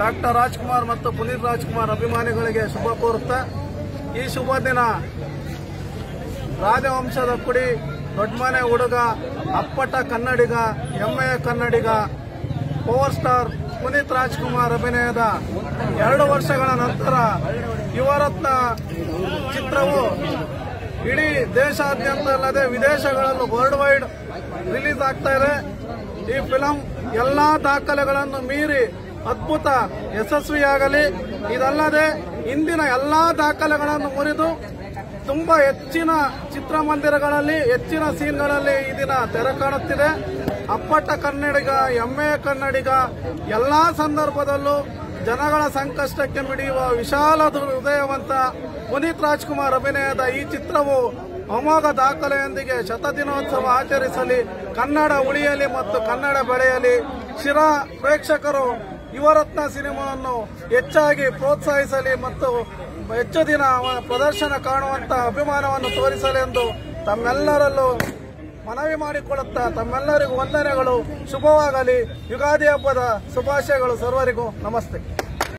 doctor Rajkumar ಮತ್ತು ಪುನೀತ್ ರಾಜ್ಕುಮಾರ್ ಅಭಿಮಾನಿಗಳಿಗೆ ಶುಭ ಕೋರುತ್ತಾ ಈ ಶುಭ ದಿನ ರಾಜವಂಶದ ಕುಡಿ ದೊಡ್ಡಮನೆ ಹುಡುಗ ಅಪ್ಪಟ ಕನ್ನಡಿಗ ಹೆಮ್ಮೆಯ ಕನ್ನಡಿಗ ಪವರ್ ಸ್ಟಾರ್ ಪುನೀತ್ ರಾಜ್ಕುಮಾರ್ ಅಭಿನಯದ ಎರಡು ವರ್ಷಗಳ ನಂತರ ಯುವರತ್ನ ಚಿತ್ರವು ಇಡೀ ದೇಶಾದ್ಯಂತ ಅಲ್ಲದೆ ವಿದೇಶಗಳಲ್ಲೂ ವರ್ಲ್ಡ್ ವೈಡ್ ರಿಲೀಸ್ ಆಗ್ತಾ ಇದೆ ಈ ಫಿಲಂ ಎಲ್ಲಾ ದಾಖಲೆಗಳನ್ನು ಮೀರಿ ಅದ್ಭುತ ಯಶಸ್ವಿಯಾಗಲಿ ಇದಲ್ಲದೆ ಇಂದಿನ ಎಲ್ಲಾ ದಾಖಲೆಗಳನ್ನು ಮುರಿದು ತುಂಬಾ ಹೆಚ್ಚಿನ ಚಿತ್ರಮಂದಿರಗಳಲ್ಲಿ ಹೆಚ್ಚಿನ ಸೀನ್ಗಳಲ್ಲಿ ಈ ದಿನ ತೆರೆ ಕಾಣುತ್ತಿದೆ ಅಪ್ಪಟ ಕನ್ನಡಿಗ ಹೆಮ್ಮೆಯ ಕನ್ನಡಿಗ ಎಲ್ಲಾ ಸಂದರ್ಭದಲ್ಲೂ ಜನಗಳ ಸಂಕಷ್ಟಕ್ಕೆ ಮಿಡಿಯುವ ವಿಶಾಲ ಹೃದಯವಂತ ಪುನೀತ್ ರಾಜ್ಕುಮಾರ್ ಅಭಿನಯದ ಈ ಚಿತ್ರವು ಅಮೋಘ ದಾಖಲೆಯೊಂದಿಗೆ ಶತದಿನೋತ್ಸವ ಆಚರಿಸಲಿ ಕನ್ನಡ ಉಳಿಯಲಿ ಮತ್ತು ಕನ್ನಡ ಬೆಳೆಯಲಿ ಶಿರಾ ಪ್ರೇಕ್ಷಕರು ಯುವರತ್ನ ಸಿನಿಮಾವನ್ನು ಹೆಚ್ಚಾಗಿ ಪ್ರೋತ್ಸಾಹಿಸಲಿ ಮತ್ತು ಹೆಚ್ಚು ದಿನ ಪ್ರದರ್ಶನ ಕಾಣುವಂತ ಅಭಿಮಾನವನ್ನು ತೋರಿಸಲೆಂದು ತಮ್ಮೆಲ್ಲರಲ್ಲೂ ಮನವಿ ಮಾಡಿಕೊಳ್ಳುತ್ತಾ ತಮ್ಮೆಲ್ಲರಿಗೂ ವಂದನೆಗಳು ಶುಭವಾಗಲಿ ಯುಗಾದಿ ಹಬ್ಬದ ಶುಭಾಶಯಗಳು ಸರ್ವರಿಗೂ ನಮಸ್ತೆ